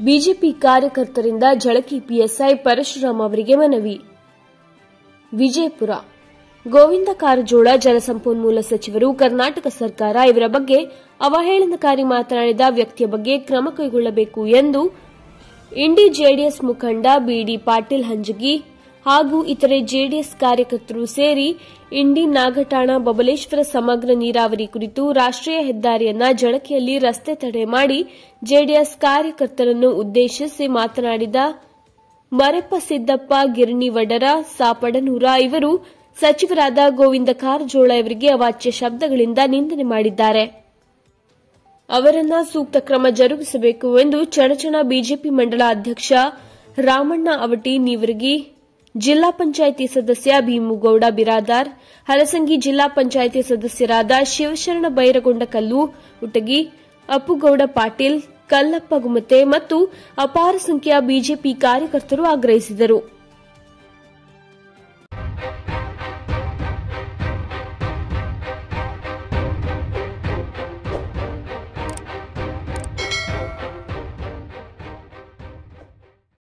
BJP ಕಾರ್ಯಕರ್ತರಿಂದ Jalaki PSI Parashuram ಅವರಿಗೆ ಮನವಿ ವಿಜಯಪುರ ಗೋವಿಂದ ಕಾರಜೋಳ ಜಲಸಂಪನ್ಮೂಲ ಸಚಿವರು ಕರ್ನಾಟಕ ಸರ್ಕಾರ ಇವರ ಬಗ್ಗೆ ಅವಹೇಳನಕಾರಿ ಮಾತನಾಡಿದ ವ್ಯಕ್ತಿಯ ಬಗ್ಗೆ ಕ್ರಮ ಕೈಗೊಳ್ಳಬೇಕು ಎಂದು ಇಂಡಿ ಜೆಡಿಎಸ್ ಮುಖಂಡ ಬಿಡಿ ಪಾಟೀಲ್ ಹಂಜಗಿ ಹಾಗೂ ಇತರೆ ಜೆಡಿಎಸ್ ಕಾರ್ಯಕರ್ತರು ಸೇರಿ ಇಂಡಿ ನಾಗಠಾಣ ಬಬಲೇಶ್ವರ ಸಮಗ್ರ ನೀರಾವರಿ ಕುರಿತು ರಾಷ್ಟ್ರೀಯ ಹೆದ್ದಾರಿಯನ್ನ ಜಳಕಿಯಲ್ಲಿ ರಸ್ತೆ ತಡೆ ಮಾಡಿ ಜೆಡಿಎಸ್ ಕಾರ್ಯಕರ್ತರನ್ನು ಉದ್ದೇಶಿಸಿ ಮಾತನಾಡಿದ ಮರೆಪ್ಪ ಸಿದ್ದಪ್ಪ ಗಿರಣಿ ವಡರ ಸಾಪಡನೂರ ಇವರು ಸಚಿವರಾದ ಗೋವಿಂದ ಕಾರಜೋಳ ಇವರಿಗೆ ಅವಾಚ್ಯ ಶಬ್ದಗಳಿಂದ ನಿಂದನೆ ಮಾಡಿದ್ದಾರೆ ಅವರನ್ನ ಸೂಕ್ತ ಕ್ರಮ ಜರುಗಿಸಬೇಕು ಎಂದು ಚಣಚಣ ಬಿಜೆಪಿ ಮಂಡಲ ಅಧ್ಯಕ್ಷ ರಾಮಣ್ಣ ಅವಟಿ ನೀವರಗಿ ಜಿಲ್ಲಾ ಪಂಚಾಯಿತಿ ಸದಸ್ಯ ಭೀಮುಗೌಡ ಬಿರಾದಾರ್ ಹಲಸಂಗಿ ಜಿಲ್ಲಾ ಪಂಚಾಯಿತಿ ಸದಸ್ಯರಾದ ಶಿವಶರಣ ಬೈರಗೊಂಡಕಲ್ಲು ಉಟಗಿ ಅಪ್ಪುಗೌಡ ಪಾಟೀಲ್ ಕಲ್ಲಪ್ಪ ಗುಮತೆ ಮತ್ತು ಅಪಾರ ಸಂಖ್ಯೆಯ ಬಿಜೆಪಿ ಕಾರ್ಯಕರ್ತರು ಆಗ್ರಹಿಸಿದರು